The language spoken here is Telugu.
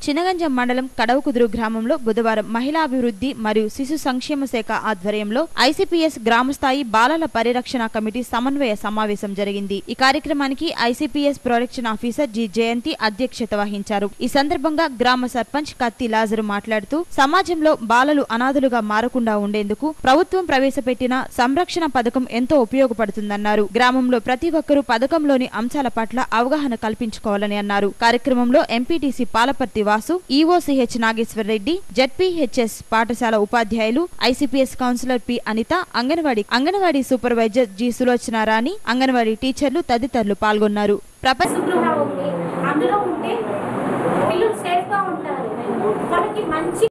చినగంజం మండలం కడవకుదురు గ్రామంలో బుధవారం మహిళాభివృద్ధి మరియు శిశు సంక్షేమ శాఖ ఆధ్వర్యంలో ఐసిపిఎస్ గ్రామస్థాయి బాలల పరిరక్షణ కమిటీ సమన్వయ సమావేశం జరిగింది ఈ కార్యక్రమానికి ICPS protection officer G Jayanthi అధ్యక్షత వహించారు ఈ సందర్భంగా గ్రామ సర్పంచ్ కత్తి లాజరు మాట్లాడుతూ సమాజంలో బాలలు అనాథలుగా మారకుండా ఉండేందుకు ప్రభుత్వం ప్రవేశపెట్టిన సంరక్షణ పథకం ఎంతో ఉపయోగపడుతుందన్నారు గ్రామంలో ప్రతి ఒక్కరూ పథకంలోని అంశాల పట్ల అవగాహన కల్పించుకోవాలని అన్నారు కార్యక్రమంలో MPTC Palaparthi Vasu EOCH Nageshwar Reddy ZPHS పాఠశాల ఉపాధ్యాయులు ICPS counsellor P Anitha anganwadi anganwadi supervisor G Sulochana Rani anganwadi టీచర్లు తదితరులు పాల్గొన్నారు ప్రపంచ గృహ ఉంది అందులో ఉంటే పిల్లలు సేఫ్ గా ఉంటారు వాళ్ళకి మంచి